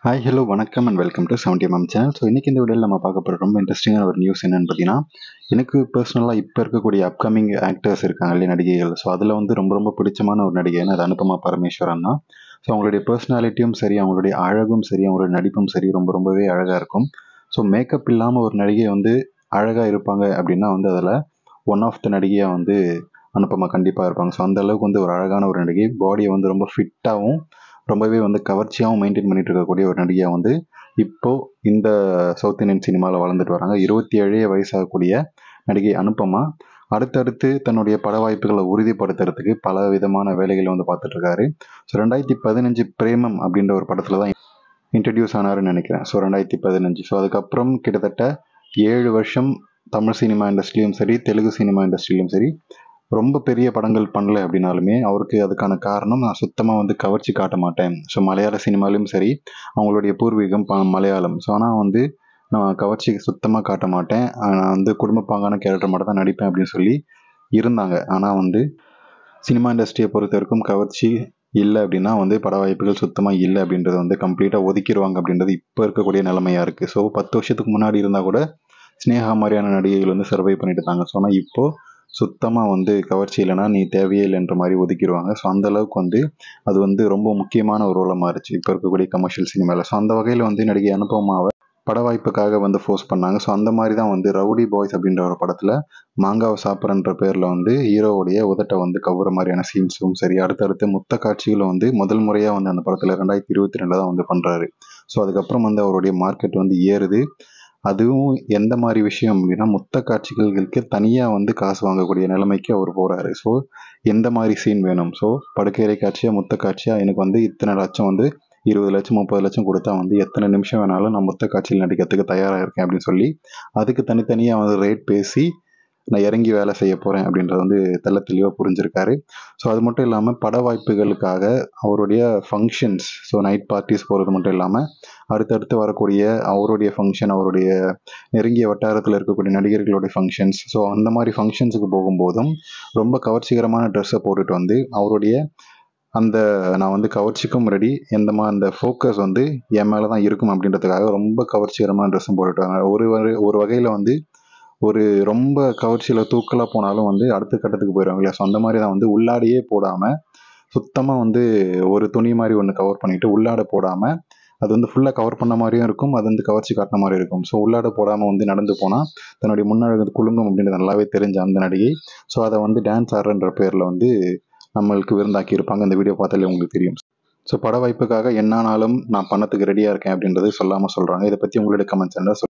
hi hello வணக்கம் and welcome to seventy MM channel so இன்றைக்கி இந்த வீடியோவில் நம்ம பார்க்க போகிற ரொம்ப இன்ட்ரெஸ்டிங்கான ஒரு நியூஸ் என்னென்னு பார்த்தீங்கன்னா எனக்கு பர்சனலாக இப்போ இருக்கக்கூடிய அப்கமிங் ஆக்டர்ஸ் இருக்காங்க இல்லையா நடிகைகள் ஸோ அதில் வந்து ரொம்ப ரொம்ப பிடிச்சமான ஒரு நடிகைன்னு அது அனுபமா பரமேஸ்வரன் தான் ஸோ அவங்களுடைய பர்சனாலிட்டியும் சரி அவங்களுடைய அழகும் சரி அவங்களுடைய நடிப்பும் சரி ரொம்ப ரொம்பவே அழகாக இருக்கும் ஸோ மேக்கப் இல்லாமல் ஒரு நடிகை வந்து அழகாக இருப்பாங்க அப்படின்னா வந்து அதில் ஒன் ஆஃப் த நடிகையாக வந்து அனுப்பமா கண்டிப்பாக இருப்பாங்க ஸோ அந்த அளவுக்கு வந்து ஒரு அழகான ஒரு நடிகை பாடியை வந்து ரொம்ப ஃபிட்டாகவும் ரொம்பவே வந்து கவர்ச்சியாகவும் மெயின்டைன் பண்ணிட்டு இருக்கக்கூடிய ஒரு நடிகையாக வந்து இப்போது இந்த சவுத் இந்தியன் சினிமாவில் வளர்ந்துட்டு வராங்க இருபத்தி ஏழே வயசாகக்கூடிய நடிகை அனுப்பமா அடுத்தடுத்து தன்னுடைய பட வாய்ப்புகளை உறுதிப்படுத்துறதுக்கு பல விதமான வேலைகளை வந்து பார்த்துட்ருக்காரு ஸோ ரெண்டாயிரத்தி பதினஞ்சு பிரேமம் அப்படின்ற ஒரு படத்தில் தான் இன்ட்ரடியூஸ் ஆனாருன்னு நினைக்கிறேன் ஸோ ரெண்டாயிரத்தி பதினஞ்சு ஸோ அதுக்கப்புறம் கிட்டத்தட்ட ஏழு வருஷம் தமிழ் சினிமா இண்டஸ்ட்ரியிலும் சரி தெலுங்கு சினிமா இண்டஸ்ட்ரியிலும் சரி ரொம்ப பெரிய படங்கள் பண்ணல அப்படின்னாலுமே அவருக்கு அதுக்கான காரணம் நான் சுத்தமாக வந்து கவர்ச்சி காட்ட மாட்டேன் ஸோ மலையாள சினிமாலையும் சரி அவங்களுடைய பூர்வீகம் ப மலையாளம் ஸோ ஆனால் வந்து நான் கவர்ச்சி சுத்தமாக காட்ட மாட்டேன் நான் வந்து குடும்பப்பாங்கான கேரக்டர் மட்டும் தான் நடிப்பேன் அப்படின்னு சொல்லி இருந்தாங்க ஆனால் வந்து சினிமா இண்டஸ்ட்ரியை பொறுத்த வரைக்கும் கவர்ச்சி இல்லை அப்படின்னா வந்து பட வாய்ப்புகள் சுத்தமாக இல்லை அப்படின்றத வந்து கம்ப்ளீட்டாக ஒதுக்கிடுவாங்க அப்படின்றது இப்போ இருக்கக்கூடிய நிலைமையாக இருக்குது ஸோ பத்து வருஷத்துக்கு முன்னாடி இருந்தால் கூட ஸ்னேகா மாதிரியான நடிகைகள் வந்து சர்வை பண்ணிட்டு இருந்தாங்க ஸோ ஆனால் இப்போது சுத்தமாக வந்து கவர்ச்சி இல்லைனா நீ தேவையே இல்லைன்ற மாதிரி ஒதுக்கிடுவாங்க ஸோ அந்த அளவுக்கு வந்து அது வந்து ரொம்ப முக்கியமான ஒரு ரோலாக மாறிச்சு இப்போ இருக்கக்கூடிய கமர்ஷியல் சினிமாவில் ஸோ அந்த வகையில் வந்து நடிகை அனுபவமாவை பட வாய்ப்புக்காக வந்து ஃபோர்ஸ் பண்ணாங்க ஸோ அந்த மாதிரி தான் வந்து ரவுடி பாய்ஸ் அப்படின்ற ஒரு படத்தில் மாங்காவை சாப்பிட்றன்ற பேரில் வந்து ஹீரோவுடைய உதட்டை வந்து கவுற மாதிரியான சீன்ஸும் சரி அடுத்தடுத்து முத்த காட்சிகளும் வந்து முதல் முறையாக வந்து அந்த படத்தில் ரெண்டாயிரத்தி இருபத்தி ரெண்டில் தான் வந்து பண்ணுறாரு ஸோ அதுக்கப்புறம் வந்து அவருடைய மார்க்கெட் வந்து ஏறுது அதுவும் எந்த மாதிரி விஷயம் அப்படின்னா மொத்த காட்சிகளுக்கு தனியாக வந்து காசு வாங்கக்கூடிய நிலைமைக்கு அவர் போகிறாரு ஸோ எந்த மாதிரி சீன் வேணும் ஸோ படுக்கையறை காட்சியாக மொத்த காட்சியாக எனக்கு வந்து இத்தனை லட்சம் வந்து இருபது லட்சம் முப்பது லட்சம் கொடுத்தா வந்து எத்தனை நிமிஷம் வேணாலும் நான் மொத்த காட்சியில் நடிக்கிறதுக்கு தயாராக இருக்கேன் அப்படின்னு சொல்லி அதுக்கு தனித்தனியாக வந்து ரேட் பேசி நான் இறங்கி வேலை செய்ய போகிறேன் அப்படின்றத வந்து தெல்ல தெளிவாக புரிஞ்சிருக்காரு ஸோ அது மட்டும் இல்லாமல் பட வாய்ப்புகளுக்காக அவருடைய ஃபங்க்ஷன்ஸ் ஸோ நைட் பார்ட்டிஸ் போகிறது மட்டும் இல்லாமல் அடுத்தடுத்து வரக்கூடிய அவருடைய ஃபங்க்ஷன் அவருடைய நெருங்கிய வட்டாரத்தில் இருக்கக்கூடிய நடிகர்களுடைய ஃபங்க்ஷன்ஸ் ஸோ அந்த மாதிரி ஃபங்க்ஷன்ஸுக்கு போகும்போதும் ரொம்ப கவர்ச்சிகரமான ட்ரெஸ்ஸை போட்டுட்டு வந்து அவருடைய அந்த நான் வந்து கவர்ச்சிக்கும் ரெடி எந்த மாதிரி அந்த ஃபோக்கஸ் வந்து என் மேலே தான் இருக்கும் அப்படின்றதுக்காக ரொம்ப கவர்ச்சிகரமான ட்ரெஸ்ஸும் போட்டுட்டு வராங்க ஒரு ஒரு வகையில் வந்து ஒரு ரொம்ப கவர்ச்சியில் தூக்கலாக போனாலும் வந்து அடுத்த கட்டத்துக்கு போயிடுவாங்க இல்லையா ஸோ அந்த மாதிரி தான் வந்து உள்ளாடையே போடாமல் சுத்தமாக வந்து ஒரு துணி மாதிரி ஒன்று கவர் பண்ணிவிட்டு உள்ளாடை போடாமல் அது வந்து ஃபுல்லாக கவர் பண்ண மாதிரியும் இருக்கும் அது வந்து கவர்ச்சி காட்டின மாதிரி இருக்கும் ஸோ உள்ளாட போடாமல் வந்து நடந்து போனால் தன்னுடைய முன்னழகு குலுங்கும் அப்படின்றது நல்லாவே தெரிஞ்ச அந்த நடிகை ஸோ அதை வந்து டான்ஸ் ஆடுறன்ற பேரில் வந்து நம்மளுக்கு விருந்தாக்கி இருப்பாங்க இந்த வீடியோ பார்த்தாலே உங்களுக்கு தெரியும் ஸோ பட வாய்ப்புக்காக என்னானாலும் நான் பண்ணத்துக்கு ரெடியாக இருக்கேன் அப்படின்றது சொல்லாமல் சொல்கிறாங்க இதை பற்றி உங்களுடைய கமெண்ட்ஸ் என்ன